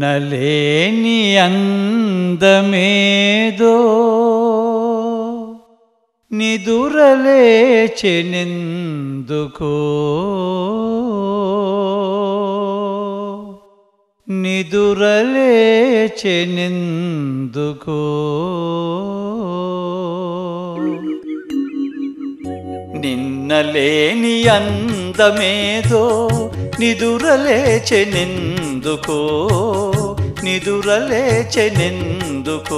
నిన్నలేని అందమేదో నిదురలేచెనెందుకో నిదురలేచెనెందుకో నిన్నలేని అందమేదో నిదురలేచెనెందుకో నిదురలేచెనెందుకో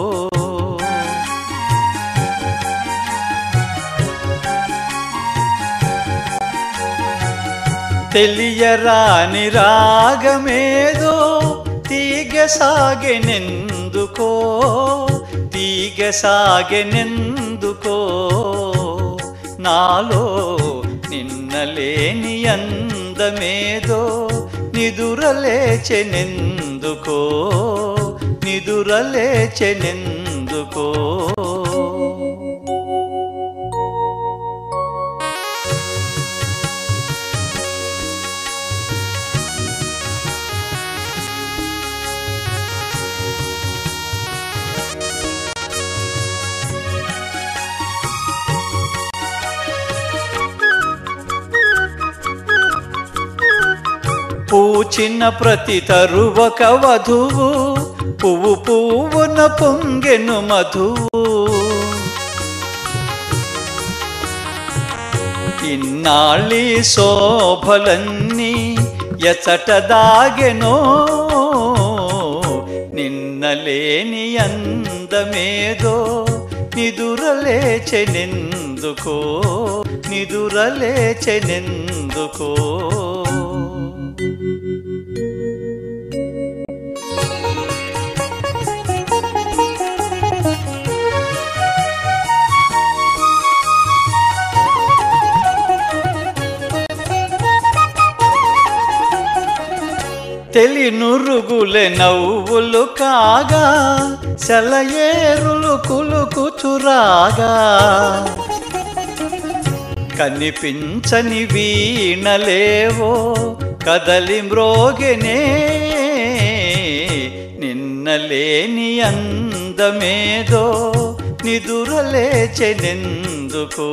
తెలియరాని రాగమేదో తీగ సాగెనెందుకో తీగ సాగెనెందుకో నాలో నిన్నలేని అందమేదో నిదురలేచెనెందుకో నిదురలేచెనెందుకో పూచిన ప్రతి తరువక వధువు పువ్వు పువ్వున పొంగెను మధువు ఇన్నాళ్ళి శోభలన్నీ ఎచట దాగెనో నిన్నలేని అందమేదో నిదురలేచెనెందుకో నిదురలేచెనెందుకో తెలి నురుగులె నవ్వులు కాగా సెలయేరులు కులుకుచురాగా కనిపించని వీణలేవో కదలి మ్రోగెనే నిన్నలేని అందమేదో నిదురలేచెనెందుకో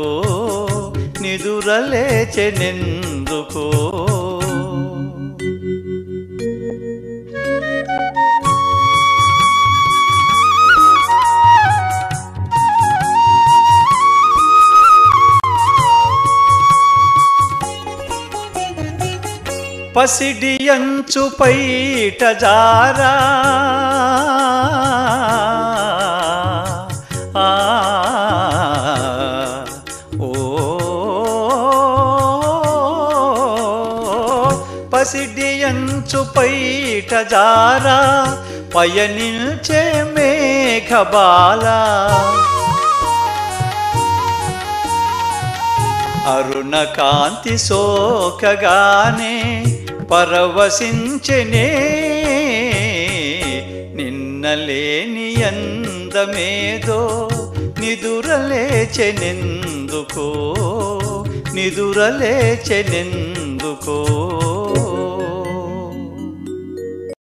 నిదురలేచెనెందుకో పసిడి అంచు పైట జారా ఆ, ఓ పసిడి అంచు పైట జారా పయనిల్చే మేఘబాలా అరుణ కాంతి సోకగానే పరవశించెనే నిన్నలేని అందమేదో నిదురలేచెనెందుకో నిదురలేచెనెందుకో